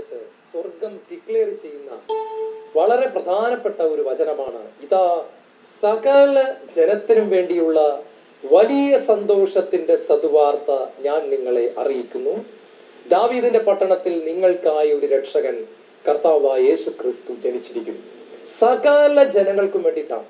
സമയത്ത് സ്വർഗം ഡിക്ലെയർ ചെയ്യുന്ന വളരെ പ്രധാനപ്പെട്ട ഒരു വചനമാണ് ഇതാ സകല ജനത്തിനും വേണ്ടിയുള്ള വലിയ സന്തോഷത്തിന്റെ സതുവാർത്ത ഞാൻ നിങ്ങളെ അറിയിക്കുന്നു ദാവീദിന്റെ പട്ടണത്തിൽ നിങ്ങൾക്കായി ഒരു രക്ഷകൻ കർത്താവായ യേശു ക്രിസ്തു ജനിച്ചിരിക്കുന്നു സകല ജനങ്ങൾക്കും വേണ്ടിയിട്ടാണ്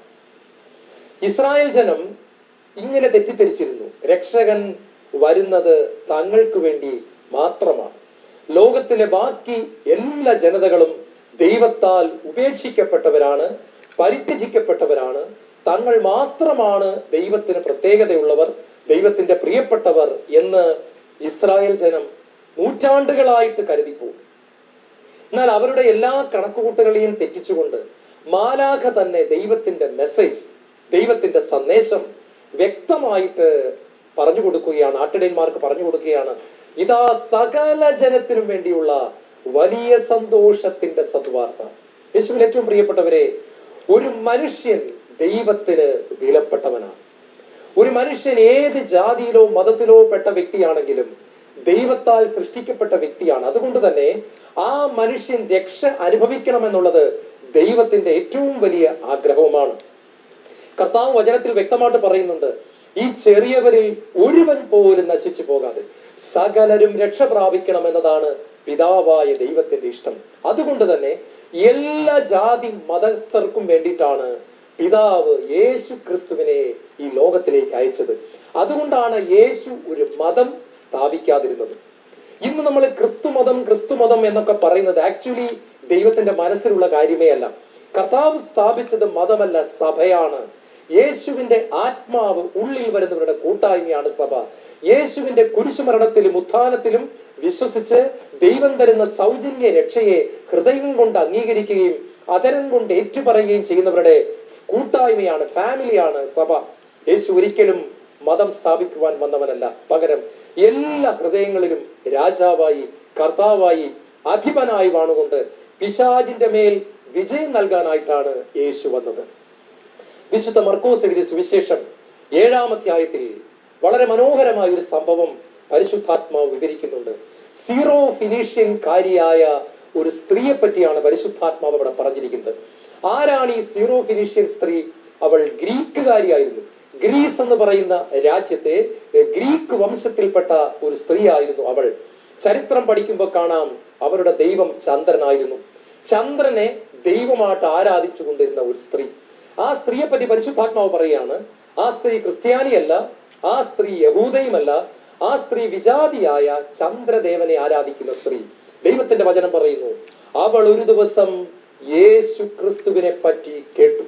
ഇസ്രായേൽ ജനം ഇങ്ങനെ തെറ്റിദ്ധരിച്ചിരുന്നു രക്ഷകൻ വരുന്നത് തങ്ങൾക്ക് വേണ്ടി മാത്രമാണ് ലോകത്തിലെ ബാക്കി എല്ലാ ജനതകളും ദൈവത്താൽ ഉപേക്ഷിക്കപ്പെട്ടവരാണ് പരിത്യജിക്കപ്പെട്ടവരാണ് തങ്ങൾ മാത്രമാണ് ദൈവത്തിന് പ്രത്യേകതയുള്ളവർ ദൈവത്തിന്റെ പ്രിയപ്പെട്ടവർ എന്ന് ഇസ്രായേൽ ജനം നൂറ്റാണ്ടുകളായിട്ട് കരുതിപ്പോകും എന്നാൽ അവരുടെ എല്ലാ കണക്കുകൂട്ടലുകളെയും തെറ്റിച്ചുകൊണ്ട് മാലാഖ തന്നെ ദൈവത്തിന്റെ മെസ്സേജ് ദൈവത്തിന്റെ സന്ദേശം വ്യക്തമായിട്ട് പറഞ്ഞു കൊടുക്കുകയാണ് ആട്ടിടയന്മാർക്ക് പറഞ്ഞു കൊടുക്കുകയാണ് ഇതാ സകല ജനത്തിനും വേണ്ടിയുള്ള വലിയ സന്തോഷത്തിന്റെ സദ്വാർത്ത യേശുവിൽ ഏറ്റവും പ്രിയപ്പെട്ടവരെ ഒരു മനുഷ്യൻ ദൈവത്തിന് വിലപ്പെട്ടവനാണ് ഒരു മനുഷ്യൻ ഏത് ജാതിയിലോ മതത്തിലോ പെട്ട വ്യക്തിയാണെങ്കിലും ദൈവത്താൽ സൃഷ്ടിക്കപ്പെട്ട വ്യക്തിയാണ് അതുകൊണ്ട് തന്നെ ആ മനുഷ്യൻ രക്ഷ അനുഭവിക്കണമെന്നുള്ളത് ദൈവത്തിന്റെ ഏറ്റവും വലിയ ആഗ്രഹവുമാണ് കർത്താവ് വചനത്തിൽ വ്യക്തമായിട്ട് പറയുന്നുണ്ട് ഈ ചെറിയവരിൽ ഒരുവൻ പോലും നശിച്ചു പോകാതെ സകലരും രക്ഷ പ്രാപിക്കണം എന്നതാണ് പിതാവായ ദൈവത്തിന്റെ ഇഷ്ടം അതുകൊണ്ട് തന്നെ എല്ലാ ജാതി മതസ്ഥർക്കും വേണ്ടിയിട്ടാണ് പിതാവ് യേശു ക്രിസ്തുവിനെ ഈ ലോകത്തിലേക്ക് അയച്ചത് അതുകൊണ്ടാണ് യേശു ഒരു മതം സ്ഥാപിക്കാതിരുന്നത് ഇന്ന് നമ്മൾ ക്രിസ്തു മതം ക്രിസ്തു മതം എന്നൊക്കെ പറയുന്നത് ആക്ച്വലി ദൈവത്തിന്റെ മനസ്സിലുള്ള കാര്യമേ അല്ല കർത്താവ് സ്ഥാപിച്ചത് മതമല്ല സഭയാണ് യേശുവിന്റെ ആത്മാവ് ഉള്ളിൽ വരുന്നവരുടെ കൂട്ടായ്മയാണ് സഭ യേശുവിന്റെ കുരിശുമരണത്തിലും ഉത്ഥാനത്തിലും വിശ്വസിച്ച് ദൈവം തരുന്ന സൗജന്യ രക്ഷയെ ഹൃദയം കൊണ്ട് അംഗീകരിക്കുകയും അതരം കൊണ്ട് ഏറ്റുപറയുകയും ചെയ്യുന്നവരുടെ കൂട്ടായ്മയാണ് ഫാമിലിയാണ് സഭ യേശു ഒരിക്കലും മതം സ്ഥാപിക്കുവാൻ വന്നവനല്ല പകരം എല്ലാ ഹൃദയങ്ങളിലും രാജാവായി കർത്താവായി അധിപനായി വാണുകൊണ്ട് പിശാജിന്റെ മേൽ വിജയം നൽകാനായിട്ടാണ് യേശു വന്നത് വിശുദ്ധ മർക്കോസ് എഴുതിയ സുവിശേഷം ഏഴാം അധ്യായത്തിൽ വളരെ മനോഹരമായ ഒരു സംഭവം പരിശുദ്ധാത്മാവ് വിവരിക്കുന്നുണ്ട് സീറോ ഫിനീഷ്യൻ കാരിയായ ഒരു സ്ത്രീയെ പറ്റിയാണ് പരിശുദ്ധാത്മാവ് ഇവിടെ പറഞ്ഞിരിക്കുന്നത് ആരാണ് ഈ സീറോ ഫിനീഷ്യൻ സ്ത്രീ അവൾ ഗ്രീക്കുകാരിയായിരുന്നു ഗ്രീസ് എന്ന് പറയുന്ന രാജ്യത്തെ എ, ഗ്രീക്ക് വംശത്തിൽപ്പെട്ട ഒരു സ്ത്രീ ആയിരുന്നു അവൾ ചരിത്രം പഠിക്കുമ്പോൾ കാണാം അവരുടെ ദൈവം ചന്ദ്രനായിരുന്നു ചന്ദ്രനെ ദൈവമായിട്ട് ആരാധിച്ചു കൊണ്ടിരുന്ന ഒരു സ്ത്രീ ആ സ്ത്രീയെ പറ്റി പരിശുദ്ധാത്മാവ് പറയുകയാണ് ആ സ്ത്രീ ക്രിസ്ത്യാനിയല്ല ആ സ്ത്രീ യഹൂദയുമല്ല ആ സ്ത്രീ വിജാതിയായ ചന്ദ്രദേവനെ ആരാധിക്കുന്ന സ്ത്രീ ദൈവത്തിന്റെ വചനം പറയുന്നു അവൾ ഒരു ദിവസം യേശു ക്രിസ്തുവിനെ പറ്റി കേട്ടു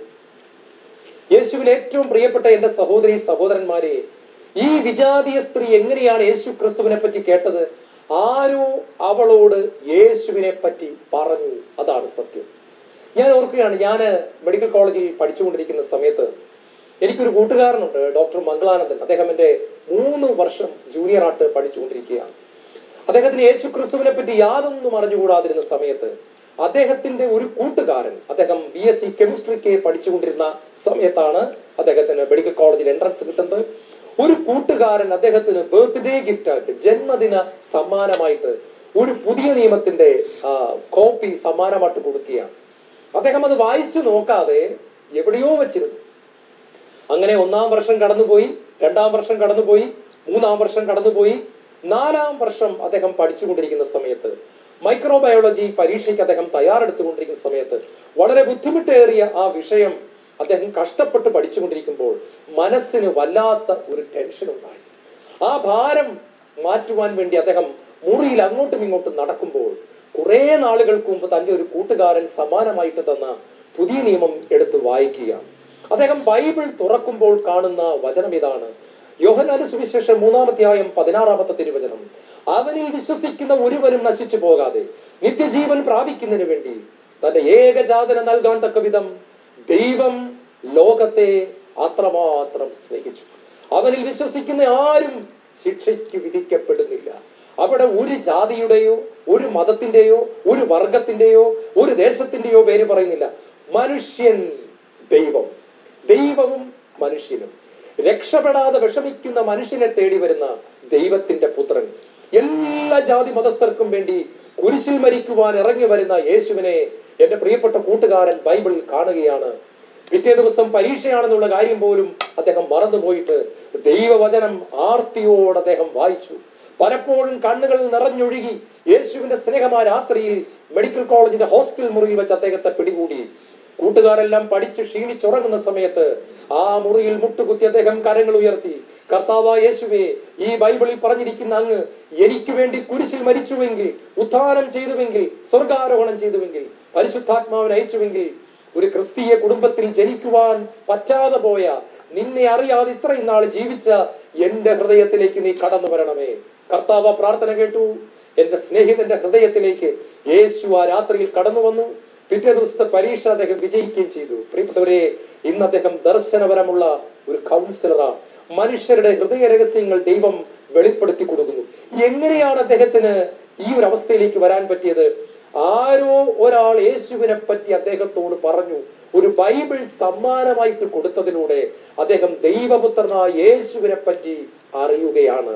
യേശുവിൽ ഏറ്റവും പ്രിയപ്പെട്ട എന്റെ സഹോദരി സഹോദരന്മാരെ ഈ വിജാതീയ സ്ത്രീ എങ്ങനെയാണ് യേശു ക്രിസ്തുവിനെ പറ്റി കേട്ടത് ആരോ അവളോട് യേശുവിനെ പറ്റി പറഞ്ഞു അതാണ് സത്യം ഞാൻ ഓർക്കുകയാണ് ഞാൻ മെഡിക്കൽ കോളേജിൽ പഠിച്ചുകൊണ്ടിരിക്കുന്ന സമയത്ത് എനിക്കൊരു കൂട്ടുകാരനുണ്ട് ഡോക്ടർ മംഗളാനന്ദൻ അദ്ദേഹം എൻ്റെ മൂന്ന് വർഷം ജൂനിയർ ആയിട്ട് പഠിച്ചുകൊണ്ടിരിക്കുകയാണ് അദ്ദേഹത്തിന് യേശു ക്രിസ്തുവിനെ പറ്റി യാതൊന്നും അറിഞ്ഞുകൂടാതിരുന്ന സമയത്ത് അദ്ദേഹത്തിന്റെ ഒരു കൂട്ടുകാരൻ അദ്ദേഹം ബി എസ് സി കെമിസ്ട്രിക്ക് പഠിച്ചുകൊണ്ടിരുന്ന സമയത്താണ് അദ്ദേഹത്തിന് മെഡിക്കൽ കോളേജിൽ എൻട്രൻസ് കിട്ടുന്നത് ഒരു കൂട്ടുകാരൻ അദ്ദേഹത്തിന് ബർത്ത്ഡേ ഗിഫ്റ്റ് ആയിട്ട് ജന്മദിന സമ്മാനമായിട്ട് ഒരു പുതിയ നിയമത്തിന്റെ ആ, കോപ്പി സമ്മാനമായിട്ട് കൊടുക്കുകയാണ് അദ്ദേഹം അത് വായിച്ചു നോക്കാതെ എവിടെയോ വെച്ചിരുന്നു അങ്ങനെ ഒന്നാം വർഷം കടന്നുപോയി രണ്ടാം വർഷം കടന്നുപോയി മൂന്നാം വർഷം കടന്നുപോയി നാലാം വർഷം അദ്ദേഹം പഠിച്ചുകൊണ്ടിരിക്കുന്ന സമയത്ത് മൈക്രോബയോളജി പരീക്ഷയ്ക്ക് അദ്ദേഹം തയ്യാറെടുത്തുകൊണ്ടിരിക്കുന്ന സമയത്ത് വളരെ ബുദ്ധിമുട്ടേറിയ ആ വിഷയം അദ്ദേഹം കഷ്ടപ്പെട്ട് പഠിച്ചുകൊണ്ടിരിക്കുമ്പോൾ മനസ്സിന് വല്ലാത്ത ഒരു ടെൻഷൻ ഉണ്ടായി ആ ഭാരം മാറ്റുവാൻ വേണ്ടി അദ്ദേഹം മുറിയിൽ അങ്ങോട്ടും ഇങ്ങോട്ടും നടക്കുമ്പോൾ കുറെ നാളുകൾക്ക് മുമ്പ് തന്റെ ഒരു കൂട്ടുകാരൻ സമാനമായിട്ട് തന്ന പുതിയ നിയമം എടുത്ത് വായിക്കുകയാണ് അദ്ദേഹം ബൈബിൾ തുറക്കുമ്പോൾ കാണുന്ന വചനം ഇതാണ് യോഹനാന് സുവിശേഷം മൂന്നാമധ്യായം പതിനാറാമത്തെ തിരുവചനം അവനിൽ വിശ്വസിക്കുന്ന ഒരുവനും നശിച്ചു പോകാതെ നിത്യജീവൻ പ്രാപിക്കുന്നതിന് വേണ്ടി തന്റെ ഏകജാതന നൽകാൻ തക്ക വിധം ദൈവം ലോകത്തെ അത്രമാത്രം സ്നേഹിച്ചു അവനിൽ വിശ്വസിക്കുന്ന ആരും ശിക്ഷയ്ക്ക് വിധിക്കപ്പെടുന്നില്ല അവിടെ ഒരു ജാതിയുടെയോ ഒരു മതത്തിന്റെയോ ഒരു വർഗത്തിന്റെയോ ഒരു ദേശത്തിന്റെയോ പേര് പറയുന്നില്ല മനുഷ്യൻ ദൈവം ദൈവവും മനുഷ്യനും രക്ഷപ്പെടാതെ വിഷമിക്കുന്ന മനുഷ്യനെ തേടി വരുന്ന ദൈവത്തിന്റെ പുത്രൻ എല്ലാ ജാതി മതസ്ഥർക്കും വേണ്ടി കുരിശിൽ മരിക്കുവാൻ ഇറങ്ങി വരുന്ന യേശുവിനെ എന്റെ പ്രിയപ്പെട്ട കൂട്ടുകാരൻ ബൈബിളിൽ കാണുകയാണ് പിറ്റേ ദിവസം പരീക്ഷയാണെന്നുള്ള കാര്യം പോലും അദ്ദേഹം മറന്നുപോയിട്ട് ദൈവവചനം ആർത്തിയോട് അദ്ദേഹം വായിച്ചു പലപ്പോഴും കണ്ണുകൾ നിറഞ്ഞൊഴുകി യേശുവിന്റെ സ്നേഹമായ രാത്രിയിൽ മെഡിക്കൽ കോളേജിന്റെ ഹോസ്റ്റൽ മുറിയിൽ വെച്ച് അദ്ദേഹത്തെ പിടികൂടി കൂട്ടുകാരെല്ലാം പഠിച്ച് ക്ഷീണിച്ചുറങ്ങുന്ന സമയത്ത് ആ മുറിയിൽ മുട്ടുകുത്തി അദ്ദേഹം കരങ്ങൾ ഉയർത്തി കർത്താവ യേശുവേ ഈ ബൈബിളിൽ പറഞ്ഞിരിക്കുന്ന അങ്ങ് എനിക്ക് വേണ്ടി കുരിശിൽ മരിച്ചുവെങ്കിൽ ഉദ്ധാനം ചെയ്തുവെങ്കിൽ സ്വർഗാരോഹണം ചെയ്തുവെങ്കിൽ പരിശുദ്ധാത്മാവിനെ അയച്ചുവെങ്കിൽ ഒരു ക്രിസ്തീയ കുടുംബത്തിൽ ജനിക്കുവാൻ പറ്റാതെ പോയ നിന്നെ അറിയാതെ ഇത്രയും നാൾ ജീവിച്ച എന്റെ ഹൃദയത്തിലേക്ക് നീ കടന്നു വരണമേ കർത്താവ് ആ പ്രാർത്ഥന കേട്ടു എന്റെ സ്നേഹിതന്റെ ഹൃദയത്തിലേക്ക് യേശു ആ രാത്രിയിൽ കടന്നു വന്നു പിറ്റേ ദിവസത്തെ പരീക്ഷ അദ്ദേഹം വിജയിക്കുകയും ചെയ്തു പ്രിയപ്പെട്ടവരെ ഇന്ന് അദ്ദേഹം ദർശനപരമുള്ള ഒരു കൗൺസിലറാണ് മനുഷ്യരുടെ ഹൃദയ രഹസ്യങ്ങൾ ദൈവം വെളിപ്പെടുത്തി കൊടുക്കുന്നു എങ്ങനെയാണ് അദ്ദേഹത്തിന് ഈ ഒരു അവസ്ഥയിലേക്ക് വരാൻ പറ്റിയത് ആരോ ഒരാൾ യേശുവിനെ പറ്റി അദ്ദേഹത്തോട് പറഞ്ഞു ഒരു ബൈബിൾ സമ്മാനമായിട്ട് കൊടുത്തതിലൂടെ അദ്ദേഹം ദൈവപുത്രനായ യേശുവിനെ പറ്റി അറിയുകയാണ്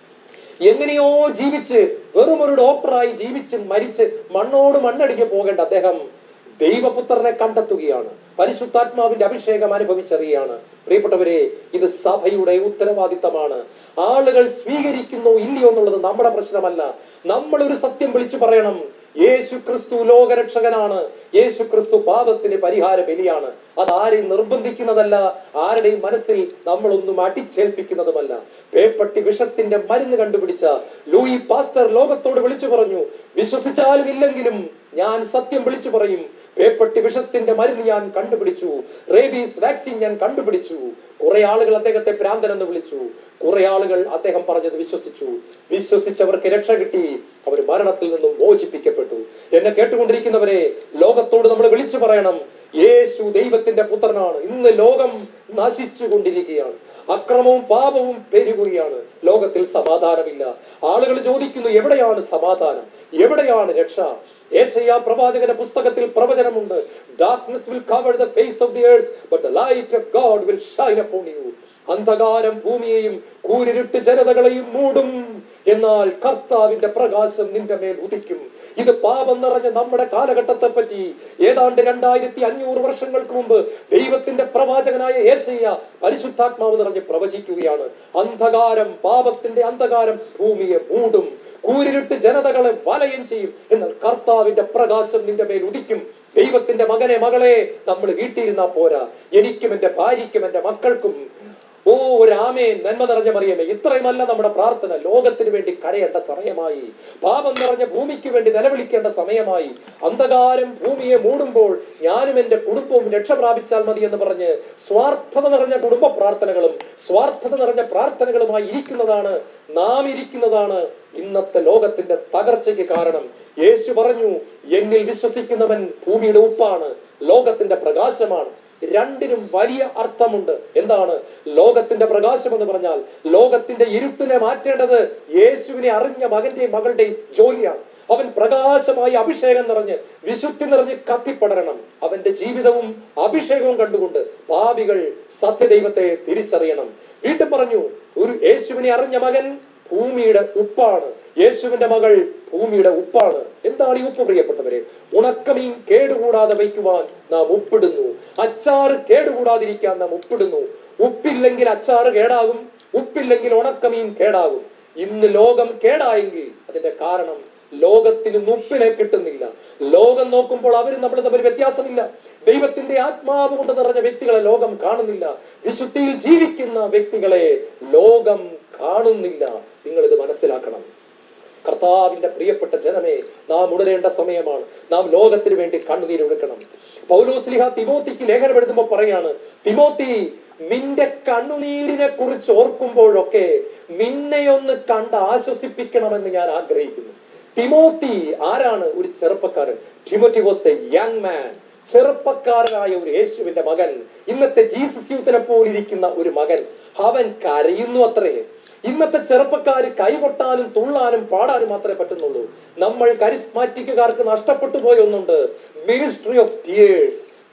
എങ്ങനെയോ ജീവിച്ച് വെറും ഒരു ഡോക്ടറായി ജീവിച്ച് മരിച്ച് മണ്ണോട് മണ്ണടിഞ്ഞ് പോകേണ്ട അദ്ദേഹം ദൈവപുത്രനെ കണ്ടെത്തുകയാണ് പരിശുദ്ധാത്മാവിന്റെ അഭിഷേകം അനുഭവിച്ചറിയാണ് പ്രിയപ്പെട്ടവരെ ഇത് സഭയുടെ ഉത്തരവാദിത്തമാണ് ആളുകൾ സ്വീകരിക്കുന്നോ ഇല്ലയോ എന്നുള്ളത് നമ്മുടെ പ്രശ്നമല്ല നമ്മൾ ഒരു സത്യം വിളിച്ചു പറയണം യേശു ക്രിസ്തു ലോകരക്ഷകനാണ് യേശു ക്രിസ്തു പാപത്തിന് പരിഹാര ബലിയാണ് അത് ആരെയും നിർബന്ധിക്കുന്നതല്ല ആരുടെയും മനസ്സിൽ നമ്മളൊന്നും അടിച്ചേൽപ്പിക്കുന്നതുമല്ല പേപ്പട്ടി വിഷത്തിന്റെ മരുന്ന് കണ്ടുപിടിച്ച ലൂയി പാസ്റ്റർ ലോകത്തോട് വിളിച്ചു പറഞ്ഞു വിശ്വസിച്ചാലും ഇല്ലെങ്കിലും ഞാൻ സത്യം വിളിച്ചു പറയും പേപ്പട്ടി വിഷത്തിന്റെ മരുന്ന് ഞാൻ കണ്ടുപിടിച്ചു റേബീസ് വാക്സിൻ ഞാൻ കണ്ടുപിടിച്ചു കുറെ ആളുകൾ അദ്ദേഹത്തെ ഭ്രാന്തൻ എന്ന് വിളിച്ചു കുറെ ആളുകൾ അദ്ദേഹം പറഞ്ഞത് വിശ്വസിച്ചു വിശ്വസിച്ചവർക്ക് രക്ഷ കിട്ടി അവർ മരണത്തിൽ നിന്നും മോചിപ്പിക്കപ്പെട്ടു എന്നെ കേട്ടുകൊണ്ടിരിക്കുന്നവരെ ലോകത്തോട് നമ്മൾ വിളിച്ചു പറയണം യേശു ദൈവത്തിന്റെ പുത്രനാണ് ഇന്ന് ലോകം നശിച്ചു കൊണ്ടിരിക്കുകയാണ് അക്രമവും പാപവും പെരുകുകയാണ് ലോകത്തിൽ സമാധാനമില്ല ആളുകൾ ചോദിക്കുന്നു എവിടെയാണ് സമാധാനം എവിടെയാണ് രക്ഷ ഏശയ്യ പ്രവാചകന്റെ പുസ്തകത്തിൽ പ്രവചനമുണ്ട് darkness will cover the face of the earth but the light of God will shine upon you അന്ധകാരം ഭൂമിയെയും കൂരിരുട്ട് ജനതകളെയും മൂടും എന്നാൽ കർത്താവിന്റെ പ്രകാശം നിന്റെ മേൽ ഉദിക്കും ഇത് പാപം നിറഞ്ഞ നമ്മുടെ കാലഘട്ടത്തെ പറ്റി ഏതാണ്ട് രണ്ടായിരത്തി അഞ്ഞൂറ് വർഷങ്ങൾക്ക് മുമ്പ് ദൈവത്തിന്റെ പ്രവാചകനായ ഏശയ്യ പരിശുദ്ധാത്മാവ് നിറഞ്ഞ് പ്രവചിക്കുകയാണ് അന്ധകാരം പാപത്തിന്റെ അന്ധകാരം ഭൂമിയെ മൂടും കൂരിരുട്ട് ജനതകളെ വലയം ചെയ്യും എന്നാൽ കർത്താവിന്റെ പ്രകാശം നിന്റെ മേൽ ഉദിക്കും ദൈവത്തിന്റെ മകനെ മകളെ നമ്മൾ വീട്ടിയിരുന്നാ പോരാ എനിക്കും എന്റെ ഭാര്യയ്ക്കും എന്റെ മക്കൾക്കും ഓ ഒരു ആമേൻ നന്മ നിറഞ്ഞ മറിയമേ ഇത്രയുമല്ല നമ്മുടെ പ്രാർത്ഥന ലോകത്തിന് വേണ്ടി കരയേണ്ട സമയമായി പാപം നിറഞ്ഞ ഭൂമിക്ക് വേണ്ടി നിലവിളിക്കേണ്ട സമയമായി അന്ധകാരം ഭൂമിയെ മൂടുമ്പോൾ ഞാനും എന്റെ കുടുംബവും രക്ഷ പ്രാപിച്ചാൽ മതി എന്ന് പറഞ്ഞ് സ്വാർത്ഥത നിറഞ്ഞ കുടുംബ പ്രാർത്ഥനകളും സ്വാർത്ഥത നിറഞ്ഞ പ്രാർത്ഥനകളുമായി ഇരിക്കുന്നതാണ് നാം ഇരിക്കുന്നതാണ് ഇന്നത്തെ ലോകത്തിന്റെ തകർച്ചയ്ക്ക് കാരണം യേശു പറഞ്ഞു എന്നിൽ വിശ്വസിക്കുന്നവൻ ഭൂമിയുടെ ഉപ്പാണ് ലോകത്തിന്റെ പ്രകാശമാണ് രണ്ടിനും വലിയ അർത്ഥമുണ്ട് എന്താണ് ലോകത്തിന്റെ പ്രകാശം എന്ന് പറഞ്ഞാൽ ലോകത്തിന്റെ ഇരുട്ടിനെ മാറ്റേണ്ടത് യേശുവിനെ അറിഞ്ഞ മകന്റെയും മകളുടെയും ജോലിയാണ് അവൻ പ്രകാശമായി അഭിഷേകം നിറഞ്ഞ് വിശുദ്ധി നിറഞ്ഞ് കത്തിപ്പടരണം അവന്റെ ജീവിതവും അഭിഷേകവും കണ്ടുകൊണ്ട് പാപികൾ സത്യദൈവത്തെ തിരിച്ചറിയണം വീണ്ടും പറഞ്ഞു ഒരു യേശുവിനെ അറിഞ്ഞ മകൻ ഭൂമിയുടെ ഉപ്പാണ് യേശുവിന്റെ മകൾ ഭൂമിയുടെ ഉപ്പാണ് എന്താണ് ഈ ഉപ്പ് പ്രിയപ്പെട്ടവരെ ഉണക്കമീൻ കേടുകൂടാതെ വയ്ക്കുവാൻ നാം ഉപ്പിടുന്നു അച്ചാറ് കേടുകൂടാതിരിക്കാൻ നാം ഉപ്പിടുന്നു ഉപ്പില്ലെങ്കിൽ അച്ചാറ് കേടാകും ഉപ്പില്ലെങ്കിൽ ഉണക്കമീൻ കേടാകും ഇന്ന് ലോകം കേടായെങ്കിൽ അതിന്റെ കാരണം ലോകത്തിന് ഉപ്പിനെ കിട്ടുന്നില്ല ലോകം നോക്കുമ്പോൾ അവരും നമ്മൾ തമ്മിൽ വ്യത്യാസമില്ല ദൈവത്തിന്റെ ആത്മാവ് കൊണ്ട് നിറഞ്ഞ വ്യക്തികളെ ലോകം കാണുന്നില്ല വിശുദ്ധിയിൽ ജീവിക്കുന്ന വ്യക്തികളെ ലോകം കാണുന്നില്ല നിങ്ങൾ ഇത് മനസ്സിലാക്കണം കർത്താവിന്റെ പ്രിയപ്പെട്ട ജനമേ നാം ഉണരേണ്ട സമയമാണ് നാം ലോകത്തിന് വേണ്ടി കണ്ണുനീരൊടുക്കണം പൗലോസ്ലിഹ തിമോത്തിക്ക് ലേഖനം എഴുതുമ്പോൾ പറയാണ് തിമോത്തി നിന്റെ കണ്ണുനീരിനെ കുറിച്ച് ഓർക്കുമ്പോഴൊക്കെ നിന്നെ ഒന്ന് കണ്ട് ആശ്വസിപ്പിക്കണമെന്ന് ഞാൻ ആഗ്രഹിക്കുന്നു തിമോത്തി ആരാണ് ഒരു ചെറുപ്പക്കാരൻ Timothy was a young man ചെറുപ്പക്കാരനായ ഒരു യേശുവിന്റെ മകൻ ഇന്നത്തെ ജീസസ് യൂത്തിനെ പോലിരിക്കുന്ന ഒരു മകൻ അവൻ കരയുന്നു അത്രേ ഇന്നത്തെ ചെറുപ്പക്കാര് കൈകൊട്ടാനും തുള്ളാനും പാടാനും മാത്രമേ പറ്റുന്നുള്ളൂ നമ്മൾ കരിസ്മാറ്റിക്കുകാർക്ക് നഷ്ടപ്പെട്ടു പോയ ഒന്നുണ്ട് മിനിസ്ട്രി ഓഫ് ടിയേഴ്സ്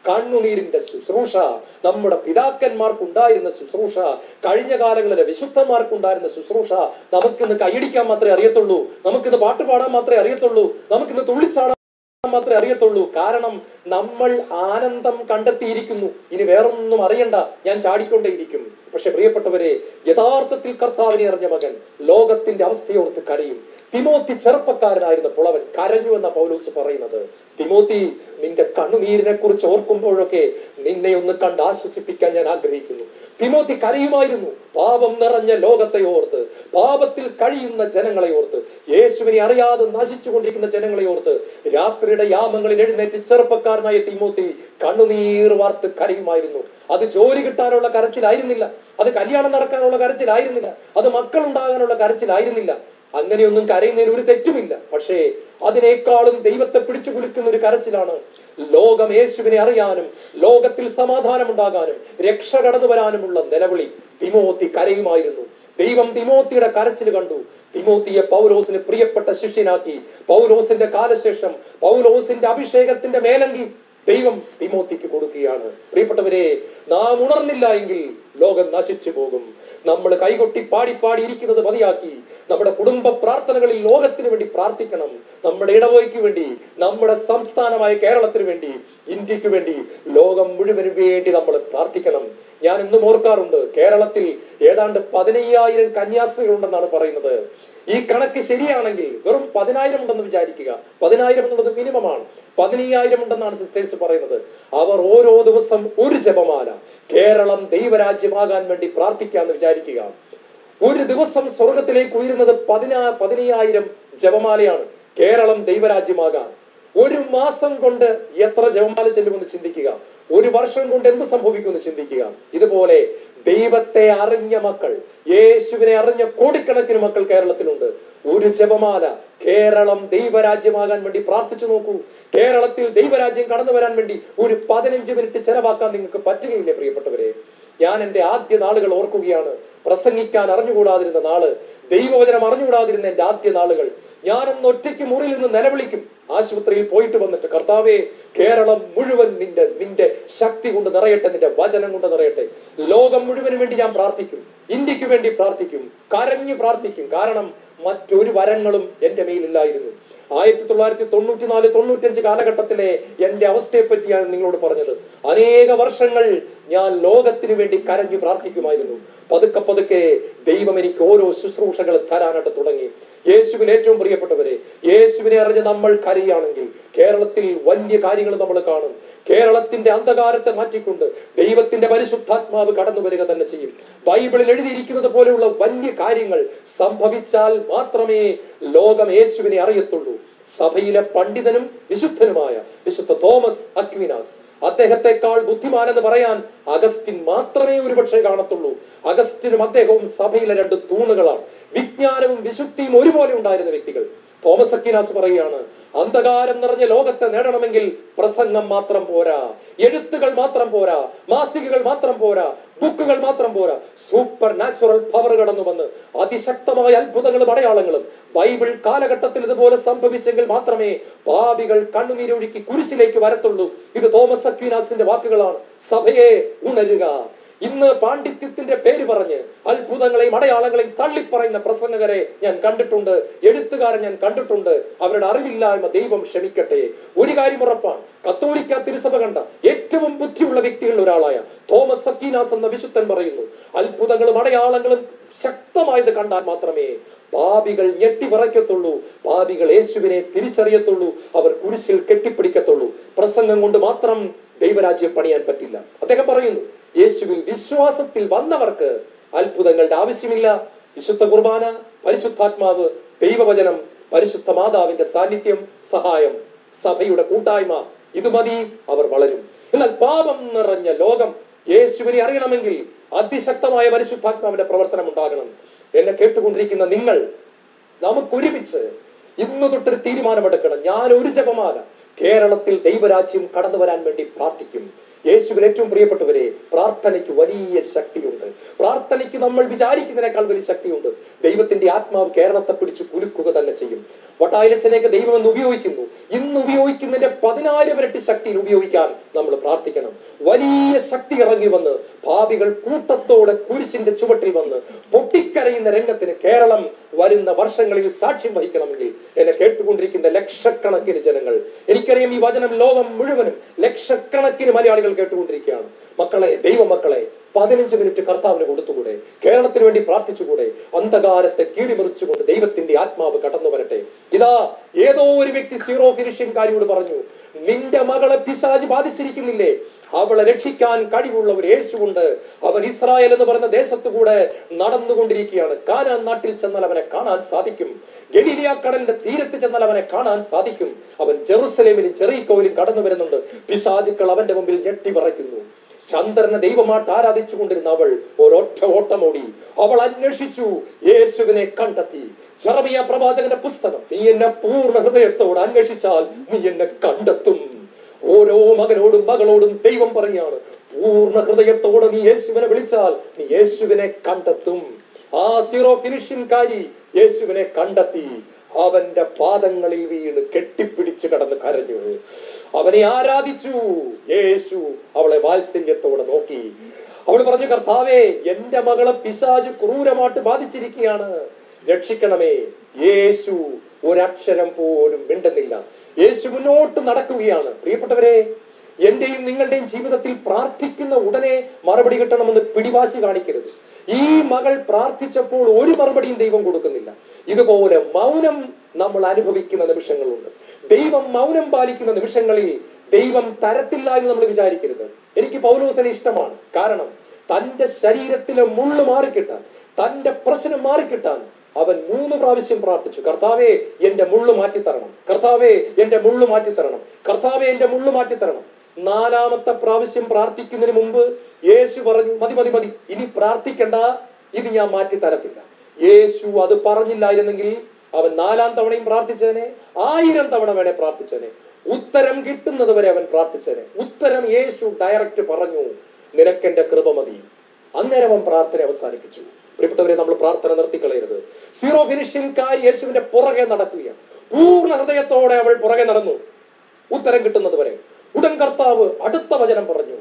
കണ്ണുനീരിന്റെ ശുശ്രൂഷ നമ്മുടെ പിതാക്കന്മാർക്കുണ്ടായിരുന്ന ശുശ്രൂഷ കഴിഞ്ഞ കാലങ്ങളിലെ വിശുദ്ധന്മാർക്കുണ്ടായിരുന്ന ശുശ്രൂഷ നമുക്കിന്ന് കൈയടിക്കാൻ മാത്രമേ അറിയത്തുള്ളൂ നമുക്കിന്ന് പാട്ട് പാടാൻ മാത്രമേ അറിയത്തുള്ളൂ നമുക്കിന്ന് തുള്ളിച്ചാടാൻ മാത്രമേ അറിയത്തുള്ളൂ കാരണം നമ്മൾ ആനന്ദം കണ്ടെത്തിയിരിക്കുന്നു ഇനി വേറൊന്നും അറിയണ്ട ഞാൻ ചാടിക്കൊണ്ടേയിരിക്കും പക്ഷെ പ്രിയപ്പെട്ടവരെ യഥാർത്ഥത്തിൽ കർത്താവിനെ അറിഞ്ഞ മകൻ ലോകത്തിന്റെ അവസ്ഥയോർത്ത് കരയും തിമോത്തി ചെറുപ്പക്കാരനായിരുന്ന പുളവൻ കരഞ്ഞു എന്ന പൗലോസ് പറയുന്നത് തിമോത്തി നിന്റെ കണ്ണുനീരിനെ കുറിച്ച് ഓർക്കുമ്പോഴൊക്കെ നിന്നെ ഒന്ന് കണ്ട് ആശ്വസിപ്പിക്കാൻ ഞാൻ ആഗ്രഹിക്കുന്നു തിമോത്തി കരയുമായിരുന്നു പാപം നിറഞ്ഞ ലോകത്തെ ഓർത്ത് പാപത്തിൽ കഴിയുന്ന ജനങ്ങളെ ഓർത്ത് യേശുവിനെ അറിയാതെ നശിച്ചുകൊണ്ടിരിക്കുന്ന ജനങ്ങളെ ഓർത്ത് രാത്രിയുടെ യാമങ്ങളിൽ എഴുന്നേറ്റ് ചെറുപ്പക്കാരനായ തിമോത്തി കണ്ണുനീർ വാർത്ത് കരയുമായിരുന്നു അത് ജോലി കിട്ടാനുള്ള കരച്ചിലായിരുന്നില്ല അത് കല്യാണം നടക്കാനുള്ള കരച്ചിലായിരുന്നില്ല അത് മക്കൾ ഉണ്ടാകാനുള്ള കരച്ചിലായിരുന്നില്ല അങ്ങനെയൊന്നും കരയുന്നതിന് ഒരു തെറ്റുമില്ല പക്ഷേ അതിനേക്കാളും ദൈവത്തെ പിടിച്ചു കുലുക്കുന്ന ഒരു കരച്ചിലാണ് ലോകം യേശുവിനെ അറിയാനും ലോകത്തിൽ സമാധാനം ഉണ്ടാകാനും രക്ഷ കടന്നു വരാനുമുള്ള നിലവിളി തിമോത്തി കരയുമായിരുന്നു ദൈവം തിമോത്തിയുടെ കരച്ചിൽ കണ്ടു തിമോത്തിയെ പൗലോസിന് പ്രിയപ്പെട്ട ശിഷ്യനാക്കി പൗലോസിന്റെ കാലശേഷം പൗലോസിന്റെ അഭിഷേകത്തിന്റെ മേലങ്കി ദൈവം തിമോത്തിക്ക് കൊടുക്കുകയാണ് പ്രിയപ്പെട്ടവരെ നാം ഉണർന്നില്ല എങ്കിൽ ലോകം നശിച്ചു പോകും നമ്മൾ കൈകൊട്ടി പാടി പാടി ഇരിക്കുന്നത് മതിയാക്കി നമ്മുടെ കുടുംബ പ്രാർത്ഥനകളിൽ ലോകത്തിന് വേണ്ടി പ്രാർത്ഥിക്കണം നമ്മുടെ ഇടവയ്ക്ക് വേണ്ടി നമ്മുടെ സംസ്ഥാനമായ കേരളത്തിന് വേണ്ടി ഇന്ത്യക്ക് വേണ്ടി ലോകം മുഴുവനും വേണ്ടി നമ്മൾ പ്രാർത്ഥിക്കണം ഞാൻ ഇന്നും ഓർക്കാറുണ്ട് കേരളത്തിൽ ഏതാണ്ട് പതിനയ്യായിരം കന്യാസ്ത്രീകൾ ഉണ്ടെന്നാണ് പറയുന്നത് ഈ കണക്ക് ശരിയാണെങ്കിൽ വെറും പതിനായിരം ഉണ്ടെന്ന് വിചാരിക്കുക പതിനായിരം എന്നുള്ളത് മിനിമമാണ് പതിനയ്യായിരം ഉണ്ടെന്നാണ് സിസ്റ്റേഴ്സ് പറയുന്നത് അവർ ഓരോ ദിവസം ഒരു ജപമാല കേരളം ദൈവരാജ്യമാകാൻ വേണ്ടി പ്രാർത്ഥിക്കാന്ന് വിചാരിക്കുക ഒരു ദിവസം സ്വർഗത്തിലേക്ക് ഉയരുന്നത് പതിനാ പതിനയ്യായിരം ജപമാലയാണ് കേരളം ദൈവരാജ്യമാകാൻ ഒരു മാസം കൊണ്ട് എത്ര ജപമാല ചെല്ലുമെന്ന് ചിന്തിക്കുക ഒരു വർഷം കൊണ്ട് എന്ത് സംഭവിക്കുമെന്ന് ചിന്തിക്കുക ഇതുപോലെ ദൈവത്തെ അറിഞ്ഞ മക്കൾ യേശുവിനെ അറിഞ്ഞ കോടിക്കണക്കിന് മക്കൾ കേരളത്തിലുണ്ട് ഒരു ജപമാല കേരളം ദൈവരാജ്യമാകാൻ വേണ്ടി പ്രാർത്ഥിച്ചു നോക്കൂ കേരളത്തിൽ ദൈവരാജ്യം കടന്നു വരാൻ വേണ്ടി ഒരു പതിനഞ്ച് മിനിറ്റ് ചെലവാക്കാൻ നിങ്ങൾക്ക് പറ്റുകയില്ലേ പ്രിയപ്പെട്ടവരെ ഞാൻ എന്റെ ആദ്യ നാളുകൾ ഓർക്കുകയാണ് പ്രസംഗിക്കാൻ അറിഞ്ഞുകൂടാതിരുന്ന നാള് ദൈവവചനം അറിഞ്ഞുകൂടാതിരുന്ന എന്റെ ആദ്യ നാളുകൾ ഞാനൊന്ന് ഒറ്റയ്ക്ക് മുറിയിൽ നിന്ന് നിലവിളിക്കും ആശുപത്രിയിൽ പോയിട്ട് വന്നിട്ട് കർത്താവേ കേരളം മുഴുവൻ നിന്റെ നിന്റെ ശക്തി കൊണ്ട് നിറയട്ടെ നിന്റെ വചനം കൊണ്ട് നിറയട്ടെ ലോകം മുഴുവന് വേണ്ടി ഞാൻ പ്രാർത്ഥിക്കും ഇന്ത്യക്ക് വേണ്ടി പ്രാർത്ഥിക്കും കരഞ്ഞു പ്രാർത്ഥിക്കും കാരണം മറ്റൊരു വരങ്ങളും എന്റെ മേലില്ലായിരുന്നു ആയിരത്തി തൊള്ളായിരത്തി തൊണ്ണൂറ്റി നാല് തൊണ്ണൂറ്റഞ്ച് കാലഘട്ടത്തിലെ എന്റെ അവസ്ഥയെ പറ്റിയാണ് നിങ്ങളോട് പറഞ്ഞത് അനേക വർഷങ്ങൾ ഞാൻ ലോകത്തിന് വേണ്ടി കരഞ്ഞു പ്രാർത്ഥിക്കുമായിരുന്നു പതുക്കെ പതുക്കെ ദൈവം എനിക്ക് ഓരോ ശുശ്രൂഷകൾ തരാനായിട്ട് തുടങ്ങി യേശുവിൽ ഏറ്റവും പ്രിയപ്പെട്ടവരെ യേശുവിനെ അറിഞ്ഞ് നമ്മൾ കരയുകയാണെങ്കിൽ കേരളത്തിൽ വലിയ കാര്യങ്ങൾ നമ്മൾ കാണും കേരളത്തിന്റെ അന്ധകാരത്തെ മാറ്റിക്കൊണ്ട് ദൈവത്തിന്റെ പരിശുദ്ധാത്മാവ് കടന്നു വരിക തന്നെ ചെയ്യും ബൈബിളിൽ എഴുതിയിരിക്കുന്നത് പോലെയുള്ള വലിയ കാര്യങ്ങൾ സംഭവിച്ചാൽ മാത്രമേ ലോകം യേശുവിനെ അറിയത്തുള്ളൂ സഭയിലെ പണ്ഡിതനും വിശുദ്ധനുമായ വിശുദ്ധ തോമസ് അക്വിനാസ് അദ്ദേഹത്തെക്കാൾ ബുദ്ധിമാൻ എന്ന് പറയാൻ അഗസ്റ്റിൻ മാത്രമേ ഒരുപക്ഷെ കാണത്തുള്ളൂ അഗസ്റ്റിനും അദ്ദേഹവും സഭയിലെ രണ്ട് തൂണുകളാണ് വിജ്ഞാനവും വിശുദ്ധിയും ഒരുപോലെ ഉണ്ടായിരുന്ന വ്യക്തികൾ തോമസ് അക്കിനാസ് പറയുകയാണ് അന്ധകാരം നിറഞ്ഞ ലോകത്തെ നേടണമെങ്കിൽ പ്രസംഗം മാത്രം പോരാ എഴുത്തുകൾ മാത്രം പോരാ മാസികകൾ മാത്രം പോരാ ബുക്കുകൾ മാത്രം പോരാ സൂപ്പർ നാച്ചുറൽ പവർ കടന്നു വന്ന് അതിശക്തമായ അത്ഭുതങ്ങളും അടയാളങ്ങളും ബൈബിൾ കാലഘട്ടത്തിൽ ഇതുപോലെ സംഭവിച്ചെങ്കിൽ മാത്രമേ പാപികൾ കണ്ണുനീരൊഴുക്കി കുരിശിലേക്ക് വരത്തുള്ളൂ ഇത് തോമസ് അക്വീനാസിന്റെ വാക്കുകളാണ് സഭയെ ഉണരുക ഇന്ന് പാണ്ഡിത്യത്തിന്റെ പേര് പറഞ്ഞ് അത്ഭുതങ്ങളെയും അടയാളങ്ങളെയും തള്ളിപ്പറയുന്ന പ്രസംഗകരെ ഞാൻ കണ്ടിട്ടുണ്ട് എഴുത്തുകാരെ ഞാൻ കണ്ടിട്ടുണ്ട് അവരുടെ അറിവില്ലായ്മ ദൈവം ക്ഷമിക്കട്ടെ ഒരു കാര്യം ഉറപ്പാണ് കത്തോലിക്ക തിരുസഭ കണ്ട ഏറ്റവും ബുദ്ധിയുള്ള വ്യക്തികളിൽ ഒരാളായ തോമസ് അക്കീനാസ് എന്ന വിശുദ്ധൻ പറയുന്നു അത്ഭുതങ്ങളും അടയാളങ്ങളും ശക്തമായത് കണ്ടാൽ മാത്രമേ പാപികൾ ഞെട്ടി വിറയ്ക്കത്തുള്ളൂ പാപികൾ യേശുവിനെ തിരിച്ചറിയത്തുള്ളൂ അവർ കുരിശിൽ കെട്ടിപ്പിടിക്കത്തുള്ളൂ പ്രസംഗം കൊണ്ട് മാത്രം ദൈവരാജ്യം പണിയാൻ പറ്റില്ല അദ്ദേഹം പറയുന്നു യേശുവിൽ വിശ്വാസത്തിൽ വന്നവർക്ക് അത്ഭുതങ്ങളുടെ ആവശ്യമില്ല വിശുദ്ധ കുർബാന പരിശുദ്ധാത്മാവ് ദൈവവചനം പരിശുദ്ധ മാതാവിന്റെ സാന്നിധ്യം സഹായം സഭയുടെ കൂട്ടായ്മ ഇത് മതി അവർ വളരും എന്നാൽ പാപം നിറഞ്ഞ ലോകം യേശുവിനെ അറിയണമെങ്കിൽ അതിശക്തമായ പരിശുദ്ധാത്മാവിന്റെ പ്രവർത്തനം ഉണ്ടാകണം എന്നെ കേട്ടുകൊണ്ടിരിക്കുന്ന നിങ്ങൾ നമുക്കൊരുമിച്ച് ഇന്ന് തൊട്ടൊരു തീരുമാനമെടുക്കണം ഞാൻ ഒരു ജപമാല കേരളത്തിൽ ദൈവരാജ്യം കടന്നു വരാൻ വേണ്ടി പ്രാർത്ഥിക്കും യേശുവിൽ ഏറ്റവും പ്രിയപ്പെട്ടവരെ പ്രാർത്ഥനയ്ക്ക് വലിയ ശക്തിയുണ്ട് പ്രാർത്ഥനയ്ക്ക് നമ്മൾ വിചാരിക്കുന്നതിനേക്കാൾ വലിയ ശക്തിയുണ്ട് ദൈവത്തിന്റെ ആത്മാവ് കേരളത്തെ പിടിച്ച് കുലുക്കുക തന്നെ ചെയ്യും വട്ടായിലച്ചനെയൊക്കെ ദൈവം എന്ന് ഉപയോഗിക്കുന്നു ഇന്ന് ഉപയോഗിക്കുന്നതിന്റെ പതിനായിരം ഇരട്ടി ശക്തിയിൽ ഉപയോഗിക്കാൻ നമ്മൾ പ്രാർത്ഥിക്കണം വലിയ ശക്തി ഇറങ്ങി വന്ന് ഭാവികൾ കൂട്ടത്തോടെ കുരിശിന്റെ ചുവട്ടിൽ വന്ന് പൊട്ടിക്കരയുന്ന രംഗത്തിന് കേരളം വരുന്ന വർഷങ്ങളിൽ സാക്ഷ്യം വഹിക്കണമെങ്കിൽ എന്നെ കേട്ടുകൊണ്ടിരിക്കുന്ന ലക്ഷക്കണക്കിന് ജനങ്ങൾ എനിക്കറിയാം ഈ വചനം ലോകം മുഴുവനും ലക്ഷക്കണക്കിന് മലയാളികൾ കേട്ടുകൊണ്ടിരിക്കുകയാണ് മക്കളെ ദൈവമക്കളെ പതിനഞ്ച് മിനിറ്റ് കർത്താവിന് കൊടുത്തുകൂടെ കേരളത്തിന് വേണ്ടി പ്രാർത്ഥിച്ചുകൂടെ അന്ധകാരത്തെ കീറിമുറിച്ചുകൊണ്ട് ദൈവത്തിന്റെ ആത്മാവ് കടന്നു വരട്ടെ ഇതാ ഏതോ ഒരു വ്യക്തി സീറോ ഫിനിഷ്യൻകാരിയോട് പറഞ്ഞു നിന്റെ മകളെ പിശാജ് ബാധിച്ചിരിക്കുന്നില്ലേ അവളെ രക്ഷിക്കാൻ കഴിവുള്ള ഒരു യേശുണ്ട് അവൻ ഇസ്രായേൽ എന്ന് പറയുന്ന ദേശത്തു കൂടെ നടന്നുകൊണ്ടിരിക്കുകയാണ് കാനാൻ നാട്ടിൽ ചെന്നാൽ അവനെ കാണാൻ സാധിക്കും ഗലീലിയ കടലിന്റെ തീരത്ത് ചെന്നാൽ അവനെ കാണാൻ സാധിക്കും അവൻ ജെറുസലേമിലും ചെറിയക്കോയിലും കടന്നു വരുന്നുണ്ട് പിശാചുക്കൾ അവന്റെ മുമ്പിൽ ഞെട്ടി പറയ്ക്കുന്നു ചന്ദ്രനെ ദൈവമായിട്ട് ആരാധിച്ചു കൊണ്ടിരുന്ന അവൾ ഒരൊറ്റ ഓട്ടമോടി അവൾ അന്വേഷിച്ചു യേശുവിനെ കണ്ടെത്തി ചെറമിയ പ്രവാചകന്റെ പുസ്തകം നീ എന്നെ പൂർണ്ണ ഹൃദയത്തോട് അന്വേഷിച്ചാൽ നീ എന്നെ കണ്ടെത്തും ഓരോ മകനോടും മകളോടും ദൈവം പറയാണ് പൂർണ്ണ ഹൃദയത്തോടെ നീ യേശുവിനെ വിളിച്ചാൽ നീ യേശുവിനെ കണ്ടെത്തും ആ സീറോ ഫിനിഷിൻകാരി യേശുവിനെ കണ്ടെത്തി അവന്റെ പാദങ്ങളിൽ വീണ് കെട്ടിപ്പിടിച്ച് കടന്ന് കരഞ്ഞു അവനെ ആരാധിച്ചു യേശു അവളെ വാത്സല്യത്തോടെ നോക്കി അവൾ പറഞ്ഞു കർത്താവേ എന്റെ മകളെ പിശാജ് ക്രൂരമായിട്ട് ബാധിച്ചിരിക്കുകയാണ് രക്ഷിക്കണമേ യേശു ഒരക്ഷരം പോലും മിണ്ടുന്നില്ല യേശു മുന്നോട്ട് നടക്കുകയാണ് പ്രിയപ്പെട്ടവരെ എന്റെയും നിങ്ങളുടെയും ജീവിതത്തിൽ പ്രാർത്ഥിക്കുന്ന ഉടനെ മറുപടി കിട്ടണമെന്ന് പിടിവാശി കാണിക്കരുത് ഈ മകൾ പ്രാർത്ഥിച്ചപ്പോൾ ഒരു മറുപടിയും ദൈവം കൊടുക്കുന്നില്ല ഇതുപോലെ മൗനം നമ്മൾ അനുഭവിക്കുന്ന നിമിഷങ്ങളുണ്ട് ദൈവം മൗനം പാലിക്കുന്ന നിമിഷങ്ങളിൽ ദൈവം തരത്തില്ല എന്ന് നമ്മൾ വിചാരിക്കരുത് എനിക്ക് പൗലോസനെ ഇഷ്ടമാണ് കാരണം തന്റെ ശരീരത്തിലെ മുള്ളു മാറിക്കിട്ടാൻ തന്റെ പ്രശ്നം മാറിക്കിട്ടാൻ അവൻ മൂന്ന് പ്രാവശ്യം പ്രാർത്ഥിച്ചു കർത്താവേ എന്റെ മുള്ളു മാറ്റിത്തരണം കർത്താവേ എന്റെ മുള്ളു മാറ്റിത്തരണം കർത്താവേ എന്റെ മുള്ളു മാറ്റിത്തരണം നാലാമത്തെ പ്രാവശ്യം പ്രാർത്ഥിക്കുന്നതിന് മുമ്പ് യേശു പറഞ്ഞു മതി മതി മതി ഇനി പ്രാർത്ഥിക്കണ്ട ഇത് ഞാൻ മാറ്റി തരത്തില്ല യേശു അത് പറഞ്ഞില്ലായിരുന്നെങ്കിൽ അവൻ നാലാം തവണയും പ്രാർത്ഥിച്ചതിനെ ആയിരം തവണ വേണേ പ്രാർത്ഥിച്ചതിനെ ഉത്തരം കിട്ടുന്നത് വരെ അവൻ പ്രാർത്ഥിച്ചതിനെ ഉത്തരം യേശു ഡയറക്റ്റ് പറഞ്ഞു നിനക്കെന്റെ കൃപ മതി അന്നേരം അവൻ പ്രാർത്ഥന അവസാനിപ്പിച്ചു പ്രിയപ്പെട്ടവരെ നമ്മൾ പ്രാർത്ഥന നിർത്തിക്കളയരുത് സീറോ ഫിനിഷിൻകാരി യേശുവിന്റെ പുറകെ നടക്കുകയാണ് പൂർണ്ണ ഹൃദയത്തോടെ അവൾ പുറകെ നടന്നു ഉത്തരം കിട്ടുന്നത് വരെ ഉടൻ കർത്താവ് അടുത്ത വചനം പറഞ്ഞു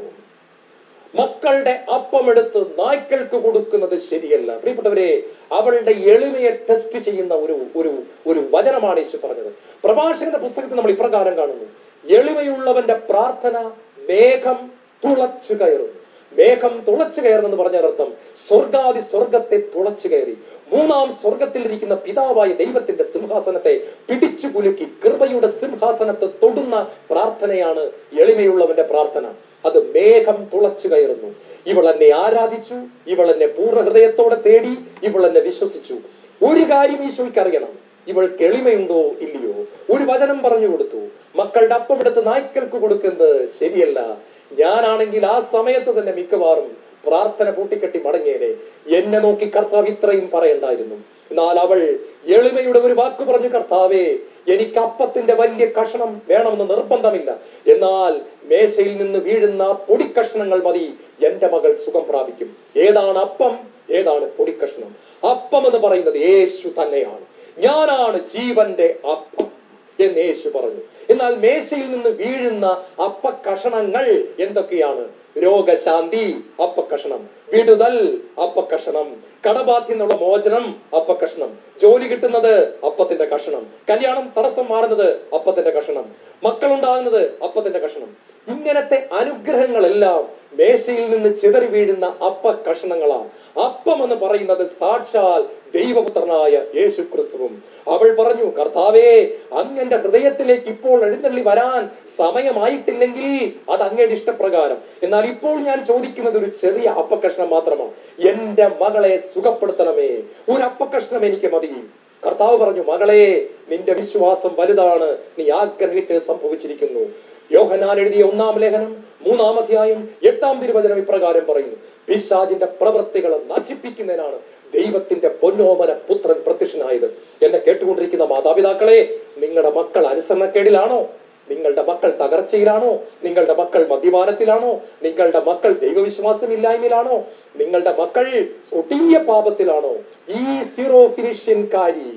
മക്കളുടെ അപ്പമെടുത്ത് നായ്ക്കൾക്ക് കൊടുക്കുന്നത് ശരിയല്ല പ്രിയപ്പെട്ടവരെ അവളുടെ എളിമയെ ടെസ്റ്റ് ചെയ്യുന്ന ഒരു ഒരു ഒരു വചനമാണ് യേശു പറഞ്ഞത് പ്രഭാഷകന്റെ പുസ്തകത്തിൽ നമ്മൾ ഇപ്രകാരം കാണുന്നു എളിമയുള്ളവന്റെ പ്രാർത്ഥന മേഘം തുളച്ചു കയറുന്നു മേഘം തുളച്ചു കയറുന്നെന്ന് പറഞ്ഞ അർത്ഥം സ്വർഗാദി സ്വർഗത്തെ തുളച്ചു കയറി മൂന്നാം സ്വർഗത്തിൽ ഇരിക്കുന്ന പിതാവായ ദൈവത്തിന്റെ സിംഹാസനത്തെ പിടിച്ചു കുലുക്കി കൃപയുടെ സിംഹാസനത്തെ തൊടുന്ന പ്രാർത്ഥനയാണ് എളിമയുള്ളവന്റെ പ്രാർത്ഥന അത് മേഘം തുളച്ചു കയറുന്നു ഇവൾ എന്നെ ആരാധിച്ചു ഇവൾ എന്നെ പൂർണ്ണ ഹൃദയത്തോടെ തേടി ഇവൾ എന്നെ വിശ്വസിച്ചു ഒരു കാര്യം ഈശോയ്ക്ക് അറിയണം ഇവൾക്ക് എളിമയുണ്ടോ ഇല്ലയോ ഒരു വചനം പറഞ്ഞു കൊടുത്തു മക്കളുടെ അപ്പം എടുത്ത് നായ്ക്കൾക്ക് കൊടുക്കുന്നത് ശരിയല്ല ഞാനാണെങ്കിൽ ആ സമയത്ത് തന്നെ മിക്കവാറും പ്രാർത്ഥന പൂട്ടിക്കെട്ടി മടങ്ങിയേനെ എന്നെ നോക്കി കർത്താവ് ഇത്രയും പറയണ്ടായിരുന്നു എന്നാൽ അവൾ എളിമയുടെ ഒരു വാക്ക് പറഞ്ഞു കർത്താവേ എനിക്ക് അപ്പത്തിന്റെ വലിയ കഷണം വേണമെന്ന് നിർബന്ധമില്ല എന്നാൽ മേശയിൽ നിന്ന് വീഴുന്ന പൊടിക്കഷ്ണങ്ങൾ മതി എന്റെ മകൾ സുഖം പ്രാപിക്കും ഏതാണ് അപ്പം ഏതാണ് പൊടിക്കഷ്ണം അപ്പം എന്ന് പറയുന്നത് യേശു തന്നെയാണ് ഞാനാണ് ജീവന്റെ അപ്പം എന്ന് യേശു പറഞ്ഞു എന്നാൽ മേശയിൽ നിന്ന് വീഴുന്ന അപ്പക്കഷണങ്ങൾ എന്തൊക്കെയാണ് രോഗശാന്തി അപ്പക്കഷണം വിടുതൽ അപ്പക്കഷണം കടബാധ്യ എന്നുള്ള മോചനം അപ്പക്കഷണം ജോലി കിട്ടുന്നത് അപ്പത്തിന്റെ കഷണം കല്യാണം തടസ്സം മാറുന്നത് അപ്പത്തിന്റെ കഷണം മക്കളുണ്ടാകുന്നത് അപ്പത്തിന്റെ കഷണം ഇങ്ങനത്തെ അനുഗ്രഹങ്ങളെല്ലാം മേശയിൽ നിന്ന് ചിതറി വീഴുന്ന അപ്പ കഷണങ്ങളാണ് അപ്പം എന്ന് പറയുന്നത് സാക്ഷാൽ ദൈവപുത്രനായ യേശു ക്രിസ്തുവും അവൾ പറഞ്ഞു കർത്താവേ അങ്ങന്റെ ഹൃദയത്തിലേക്ക് ഇപ്പോൾ എഴുന്നള്ളി വരാൻ സമയമായിട്ടില്ലെങ്കിൽ അത് അങ്ങയുടെ ഇഷ്ടപ്രകാരം എന്നാൽ ഇപ്പോൾ ഞാൻ ചോദിക്കുന്നത് ഒരു ചെറിയ അപ്പക്കഷ്ണം മാത്രമാണ് എന്റെ മകളെ സുഖപ്പെടുത്തണമേ ഒരു അപ്പക്കഷ്ണം എനിക്ക് മതി കർത്താവ് പറഞ്ഞു മകളെ നിന്റെ വിശ്വാസം വലുതാണ് നീ ആഗ്രഹിച്ച് സംഭവിച്ചിരിക്കുന്നു യോഹനാൻ എഴുതിയ ഒന്നാം ലേഖനം മൂന്നാം അധ്യായം എട്ടാം തിരുവചനം ഇപ്രകാരം പറയുന്നു പിശാജിന്റെ പ്രവൃത്തികളെ നശിപ്പിക്കുന്നതിനാണ് ദൈവത്തിന്റെ പൊന്നോമന പുത്രൻ പ്രത്യക്ഷനായത് എന്നെ കേട്ടുകൊണ്ടിരിക്കുന്ന മാതാപിതാക്കളെ നിങ്ങളുടെ മക്കൾ അനുസരണക്കേടിലാണോ നിങ്ങളുടെ മക്കൾ തകർച്ചയിലാണോ നിങ്ങളുടെ മക്കൾ മദ്യപാനത്തിലാണോ നിങ്ങളുടെ മക്കൾ ദൈവവിശ്വാസമില്ലായ്മയിലാണോ നിങ്ങളുടെ മക്കൾ കൊടിയ പാപത്തിലാണോ ഈ സീറോ ഫിനിഷ്യൻകാരി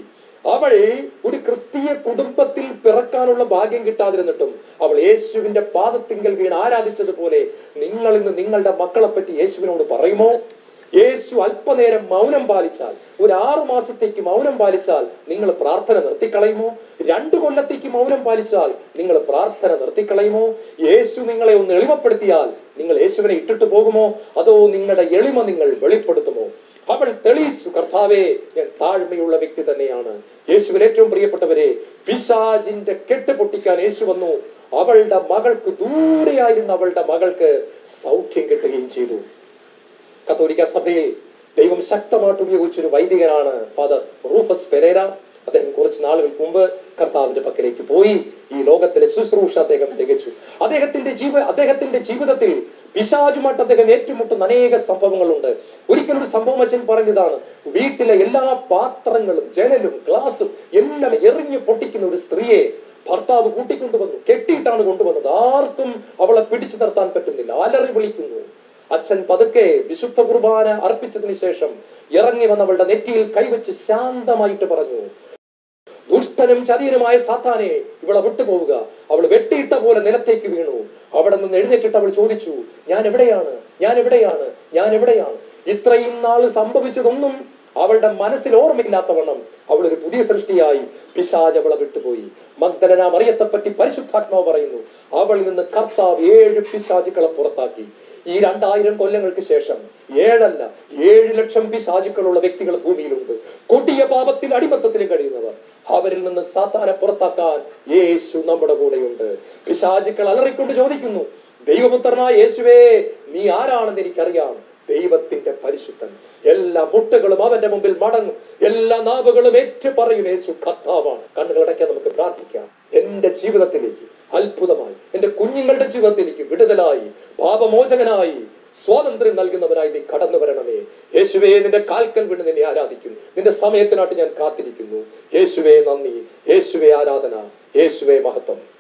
അവൾ ഒരു ക്രിസ്തീയ കുടുംബത്തിൽ പിറക്കാനുള്ള ഭാഗ്യം കിട്ടാതിരുന്നിട്ടും അവൾ യേശുവിന്റെ പാദത്തിങ്കൽ വീണ് ആരാധിച്ചതുപോലെ നിങ്ങൾ ഇന്ന് നിങ്ങളുടെ മക്കളെ പറ്റി യേശുവിനോട് പറയുമോ യേശു അല്പനേരം മൗനം പാലിച്ചാൽ ഒരു ആറു മാസത്തേക്ക് മൗനം പാലിച്ചാൽ നിങ്ങൾ പ്രാർത്ഥന നിർത്തിക്കളയുമോ രണ്ടു കൊല്ലത്തേക്ക് മൗനം പാലിച്ചാൽ നിങ്ങൾ പ്രാർത്ഥന നിർത്തിക്കളയുമോ യേശു നിങ്ങളെ ഒന്ന് എളിമപ്പെടുത്തിയാൽ നിങ്ങൾ യേശുവിനെ ഇട്ടിട്ട് പോകുമോ അതോ നിങ്ങളുടെ എളിമ നിങ്ങൾ വെളിപ്പെടുത്തുമോ അവൾ തെളിയിച്ചു കർത്താവേ ഞാൻ താഴ്മയുള്ള വ്യക്തി തന്നെയാണ് യേശുവിൽ ഏറ്റവും പ്രിയപ്പെട്ടവരെ പിശാജിന്റെ കെട്ട് പൊട്ടിക്കാൻ യേശു വന്നു അവളുടെ മകൾക്ക് ദൂരെയായിരുന്ന അവളുടെ മകൾക്ക് സൗഖ്യം കിട്ടുകയും ചെയ്തു കത്തോലിക്ക സഭയിൽ ദൈവം ശക്തമായിട്ട് ഉപയോഗിച്ച ഒരു വൈദികനാണ് ഫാദർ റൂഫസ് പെരേര അദ്ദേഹം കുറച്ച് നാളുകൾക്ക് മുമ്പ് കർത്താവിന്റെ പക്കലേക്ക് പോയി ഈ ലോകത്തിലെ ശുശ്രൂഷ അദ്ദേഹം തികച്ചു അദ്ദേഹത്തിന്റെ ജീവ അദ്ദേഹത്തിന്റെ ജീവിതത്തിൽ പിശാചുമായിട്ട് അദ്ദേഹം ഏറ്റുമുട്ടുന്ന അനേക സംഭവങ്ങളുണ്ട് ഒരിക്കലും ഒരു സംഭവം അച്ഛൻ പറഞ്ഞതാണ് വീട്ടിലെ എല്ലാ പാത്രങ്ങളും ജനലും ഗ്ലാസും എല്ലാം എറിഞ്ഞു പൊട്ടിക്കുന്ന ഒരു സ്ത്രീയെ ഭർത്താവ് കൂട്ടിക്കൊണ്ടുവന്നു കെട്ടിയിട്ടാണ് കൊണ്ടുവന്നത് ആർക്കും അവളെ പിടിച്ചു നിർത്താൻ പറ്റുന്നില്ല അലറി വിളിക്കുന്നു അച്ഛൻ പതുക്കെ വിശുദ്ധ കുർബാന അർപ്പിച്ചതിന് ശേഷം ഇറങ്ങി വന്നവളുടെ നെറ്റിയിൽ കൈവച്ച് ശാന്തമായിട്ട് പറഞ്ഞു ദുഷ്ടനും ചതിയനുമായ സാത്താനെ ഇവളെ വിട്ടുപോവുക അവൾ വെട്ടിയിട്ട പോലെ നിലത്തേക്ക് വീണു അവിടെ നിന്ന് എഴുന്നേറ്റിട്ട് അവൾ ചോദിച്ചു ഞാൻ എവിടെയാണ് ഞാൻ എവിടെയാണ് ഞാൻ എവിടെയാണ് ഇത്രയും നാൾ സംഭവിച്ചതൊന്നും അവളുടെ മനസ്സിൽ ഓർമ്മയില്ലാത്തവണ്ണം അവൾ ഒരു പുതിയ സൃഷ്ടിയായി പിശാജ് അവളെ വിട്ടുപോയി മഗ്ദലന മറിയത്തെപ്പറ്റി പരിശുദ്ധാത്മാവ് പറയുന്നു അവളിൽ നിന്ന് കർത്താവ് ഏഴ് പിശാചുക്കളെ പുറത്താക്കി ഈ രണ്ടായിരം കൊല്ലങ്ങൾക്ക് ശേഷം ഏഴല്ല ഏഴ് ലക്ഷം പിശാചുക്കളുള്ള വ്യക്തികൾ ഭൂമിയിലുണ്ട് കൊടിയ പാപത്തിൽ അടിമത്തത്തിൽ കഴിയുന്നവർ അവരിൽ നിന്ന് സാത്താനെ പുറത്താക്കാൻ യേശു നമ്മുടെ കൂടെയുണ്ട് പിശാചുക്കൾ അലറിക്കൊണ്ട് ചോദിക്കുന്നു ദൈവപുത്രനായ യേശുവേ നീ ആരാണെന്ന് എനിക്കറിയാം ദൈവത്തിന്റെ പരിശുദ്ധൻ എല്ലാ മുട്ടുകളും അവന്റെ മുമ്പിൽ മടങ്ങും എല്ലാ നാവുകളും ഏറ്റു പറയും യേശു കർത്താവാണ് കണ്ണുകളടയ്ക്കാൻ നമുക്ക് പ്രാർത്ഥിക്കാം എന്റെ ജീവിതത്തിലേക്ക് അത്ഭുതമായി എന്റെ കുഞ്ഞുങ്ങളുടെ ജീവിതത്തിലേക്ക് വിടുതലായി പാപമോചകനായി സ്വാതന്ത്ര്യം നൽകുന്നവനായി നീ കടന്നു വരണമേ യേശുവേ നിന്റെ കാൽക്കൽ വീണ് നിന്നെ ആരാധിക്കും നിന്റെ സമയത്തിനായിട്ട് ഞാൻ കാത്തിരിക്കുന്നു യേശുവേ നന്ദി യേശുവേ ആരാധന യേശുവേ മഹത്വം